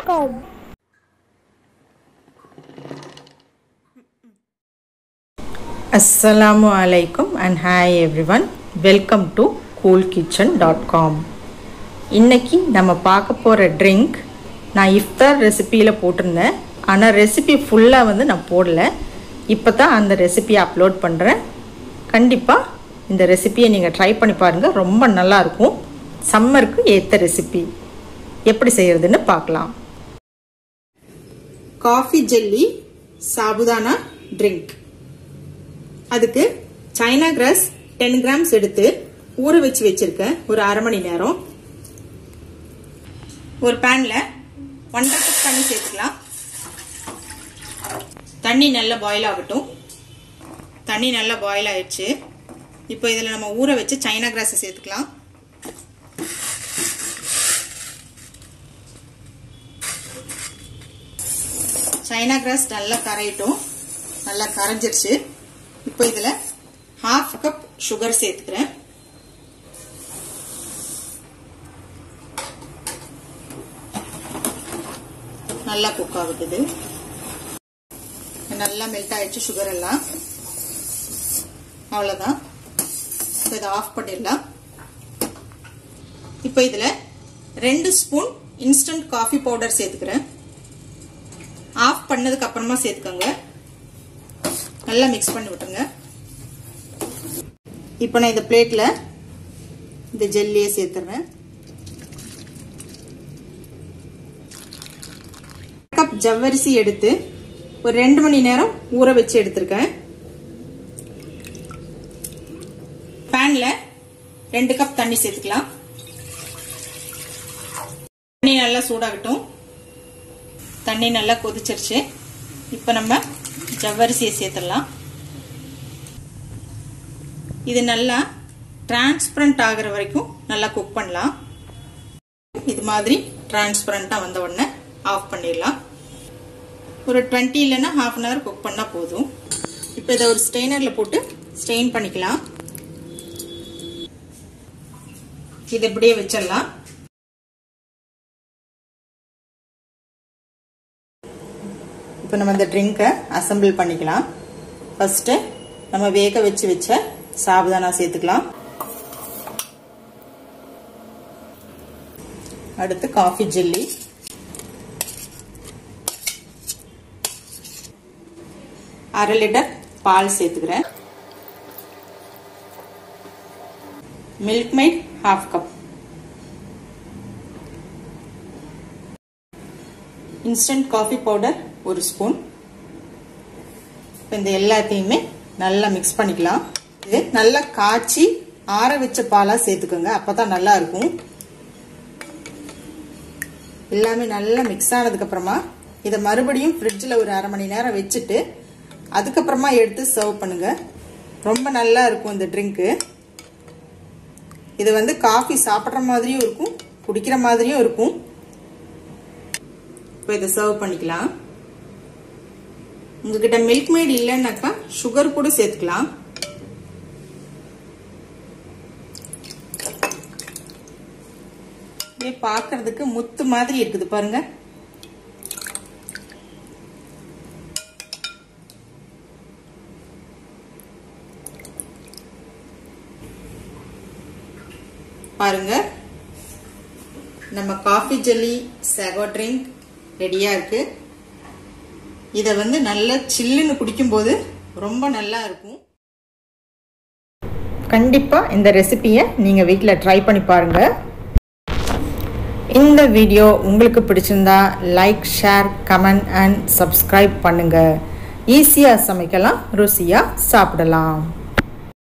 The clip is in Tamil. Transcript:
com. அஸ்ஸலாமு அலைக்கும் and hi everyone welcome to cool kitchen dot com இன்றைக்கி நம்ம பார்க்க போகிற ட்ரிங்க் நான் இஃப்தார் ரெசிப்பியில் போட்டிருந்தேன் ஆனால் ரெசிபி ஃபுல்லாக வந்து நான் போடல இப்போ தான் அந்த ரெசிபியை அப்லோட் பண்ணுறேன் கண்டிப்பாக இந்த ரெசிபியை நீங்கள் ட்ரை பண்ணி பாருங்கள் ரொம்ப நல்லாயிருக்கும் சம்மருக்கு ஏற்ற ரெசிபி எப்படி செய்கிறதுன்னு பார்க்கலாம் காஃபி ஜெல்லி சாபுதானா ட்ரிங்க் அதுக்கு சைனா கிராஸ் டென் கிராம்ஸ் எடுத்து ஊற வச்சு வச்சிருக்கேன் ஒரு அரை மணி நேரம் ஒரு பேன்ல ஒன்றரை கப் தண்ணி சேர்த்துக்கலாம் தண்ணி நல்லா பாயில் ஆகட்டும் தண்ணி நல்லா பாயில் ஆயிடுச்சு இப்போ இதில் நம்ம ஊற வச்சு சைனா கிராஸை சேர்த்துக்கலாம் சைனா கிராஸ் நல்லா கரையட்டும் நல்லா கரைஞ்சிருச்சு இப்போ இதில் ஹாஃப் கப் சுகர் சேர்த்துக்கிறேன் நல்லா குக் ஆகுது நல்லா மெல்ட் ஆயிடுச்சு சுகர் எல்லாம் அவ்வளோதான் இப்போ இதை ஆஃப் பண்ணிடலாம் இப்போ இதில் ரெண்டு ஸ்பூன் இன்ஸ்டன்ட் காஃபி பவுடர் சேர்த்துக்கிறேன் ஆஃப் பண்ணதுக்கு அப்புறமா சேர்த்துக்கோங்க நல்லா மிக்ஸ் பண்ணி விட்டுருங்க இப்போ நான் இந்த பிளேட்டில் இந்த ஜெல்லியை சேர்த்துறேன் கப் ஜவ்வரிசி எடுத்து ஒரு ரெண்டு மணி நேரம் ஊற வச்சு எடுத்திருக்கேன் பேன்ல ரெண்டு கப் தண்ணி சேர்த்துக்கலாம் தண்ணி நல்லா சூடாகட்டும் தண்ணி நல்லா கொதிச்சிருச்சு இப்போ நம்ம ஜவ்வரிசியை சேர்த்துடலாம் இது நல்லா டிரான்ஸ்பரண்ட் ஆகிற வரைக்கும் நல்லா குக் பண்ணலாம் இது மாதிரி டிரான்ஸ்பரண்டாக வந்த உடனே ஆஃப் பண்ணிடலாம் ஒரு டுவெண்ட்டி இல்லைன்னா ஹாஃப் அன் ஹவர் குக் பண்ணால் போதும் இப்போ இதை ஒரு ஸ்ட்ரெயினரில் போட்டு ஸ்ட்ரெயின் பண்ணிக்கலாம் இது இப்படியே வச்சிடலாம் இப்போ நம்ம இந்த ட்ரிங்கை அசம்பிள் பண்ணிக்கலாம் ஃபஸ்ட்டு நம்ம வேக வச்சு வச்ச சாபுதானா சேர்த்துக்கலாம் அடுத்து காஃபி ஜெல்லி அரை லிட்டர் பால் சேர்த்துக்கிறேன் milk maid half cup instant coffee powder ஒரு ஸ்பூன் இந்த எல்லாத்தையுமே நல்லா மிக்ஸ் பண்ணிக்கலாம் இது நல்லா காய்ச்சி ஆற வச்ச பாலாக சேர்த்துக்கோங்க அப்போ தான் நல்லா இருக்கும் எல்லாமே நல்லா மிக்ஸ் ஆனதுக்கு அப்புறமா இதை மறுபடியும் ஃப்ரிட்ஜில் ஒரு அரை மணி நேரம் வச்சுட்டு அதுக்கப்புறமா எடுத்து சர்வ் பண்ணுங்க ரொம்ப நல்லா இருக்கும் இந்த ட்ரிங்க்கு இது வந்து காஃபி சாப்பிட்ற மாதிரியும் இருக்கும் குடிக்கிற மாதிரியும் இருக்கும் இப்போ இதை சர்வ் பண்ணிக்கலாம் உங்ககிட்ட மில்க் மேட் இல்லைன்னாக்கா சுகர் கூட சேர்த்துக்கலாம் இதே பார்க்கறதுக்கு முத்து மாதிரி இருக்குது பாருங்க பாருங்க நம்ம காஃபி ஜெல்லி செகோ ட்ரிங்க் ரெடியா இருக்கு இதை வந்து நல்லா சில்லுன்னு குடிக்கும்போது ரொம்ப நல்லா இருக்கும் கண்டிப்பாக இந்த ரெசிபியை நீங்கள் வீட்டில் ட்ரை பண்ணி பாருங்கள் இந்த வீடியோ உங்களுக்கு பிடிச்சிருந்தா like share comment and subscribe பண்ணுங்கள் ஈஸியாக சமைக்கலாம் ருசியாக சாப்பிடலாம்